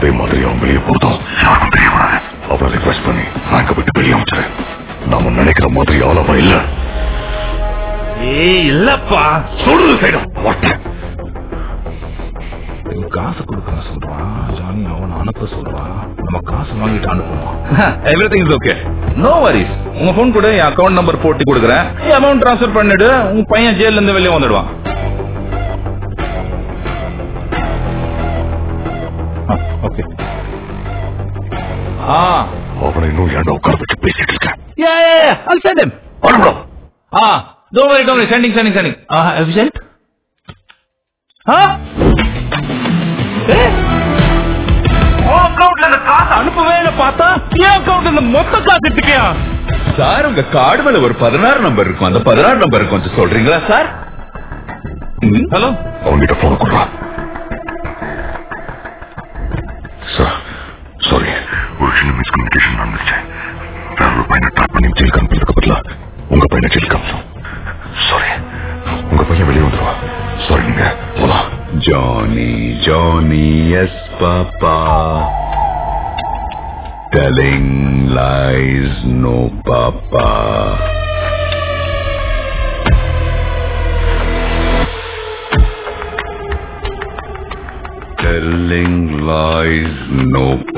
அதே மாதிரி அவன் வெளியே போறதும் யாருக்கும் தெரியக்கூடாது அவனை ரிக்வெஸ்ட் பண்ணி பேங்க விட்டு வெளியே அமைச்சிரு நாம நினைக்கிற மாதிரி ஆளவா இல்ல ஏய் இல்லப்பா சொல்றது செய்யணும் மாட்டேன் காசு கொடுக்க சொல்றான் ஜானி அவன் அனுப்ப சொல்றான் நம்ம காசு வாங்கிட்டு அனுப்புவான் everything is okay no worries உங்க போன் கூட என் அக்கவுண்ட் நம்பர் போட்டு கொடுக்குறேன் அமௌண்ட் ட்ரான்ஸ்ஃபர் பண்ணிடு உங்க பையன் ஜெயில இருந்து வெளியே வந்துடுவான் ஓகே ஆ அவனை இன்னும் ஏன்டா உட்கார வச்சு பேசிட்டு இருக்கேன் Yeah, yeah, yeah. I'll send him. அனுப்புடா Ah, don't worry, don't worry. Sending, sending, sending. Ah, have you sent? Huh? Eh? உன் அக்கவுண்ட்ல இந்த காசு அனுப்பவே இல்லை பார்த்தா என் அக்கவுண்ட்ல இந்த மொத்த காசு எடுத்துக்கியா சார் உங்க கார்டு மேல ஒரு பதினாறு நம்பர் இருக்கும் அந்த பதினாறு நம்பர் கொஞ்சம் சொல்றீங்களா சார் ஹலோ அவன்கிட்ட போன கொடுறா சார் சாரி ஒரு சின்ன மிஸ்கம்யூனிகேஷன் நடந்துச்சு வேற ஒரு பையனை ட்ராப் பண்ணி ஜெயிலுக்கு அனுப்புறதுக்கு பதிலா உங்க பையனை ஜெயிலுக்கு அனுப்பிச்சோம் சாரி உங்க பையன் வெளியே வந்துருவா சாரி நீங்க போலாம் Johnny Johnny yes papa telling lies no papa telling lies no